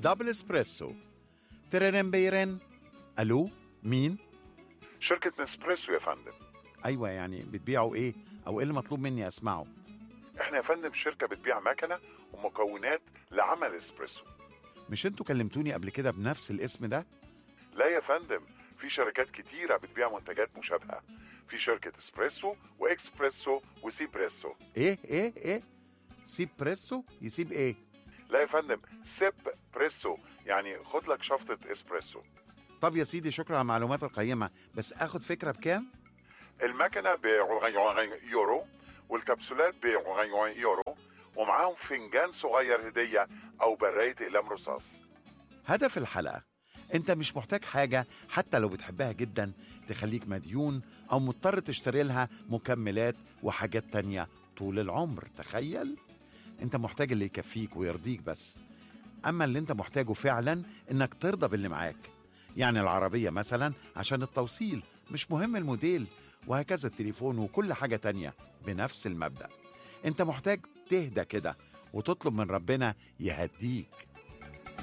دبل اسبريسو تررن بيرن الو مين شركة نسبريسو يا فندم ايوه يعني بتبيعوا ايه او ايه اللي مطلوب مني اسمعه احنا يا فندم شركة بتبيع مكنة ومكونات لعمل اسبريسو مش انتوا كلمتوني قبل كده بنفس الاسم ده لا يا فندم في شركات كتيرة بتبيع منتجات مشابهة في شركة اسبريسو واكسبريسو وسيبريسو ايه ايه ايه سيب بريسو يسيب ايه لا يا فندم سيب بريسو يعني خد لك شفطة اسبريسو طب يا سيدي شكرا على المعلومات القيمة بس اخد فكرة بكام المكنة ب يورو والكبسولات ب يورو ومعاهم فنجان صغير هدية أو براية أقلام رصاص هدف الحلقة انت مش محتاج حاجة حتى لو بتحبها جدا تخليك مديون او مضطر تشتري لها مكملات وحاجات تانية طول العمر تخيل انت محتاج اللي يكفيك ويرضيك بس اما اللي انت محتاجه فعلا انك ترضى باللي معاك يعني العربية مثلا عشان التوصيل مش مهم الموديل وهكذا التليفون وكل حاجة تانية بنفس المبدأ انت محتاج تهدى كده وتطلب من ربنا يهديك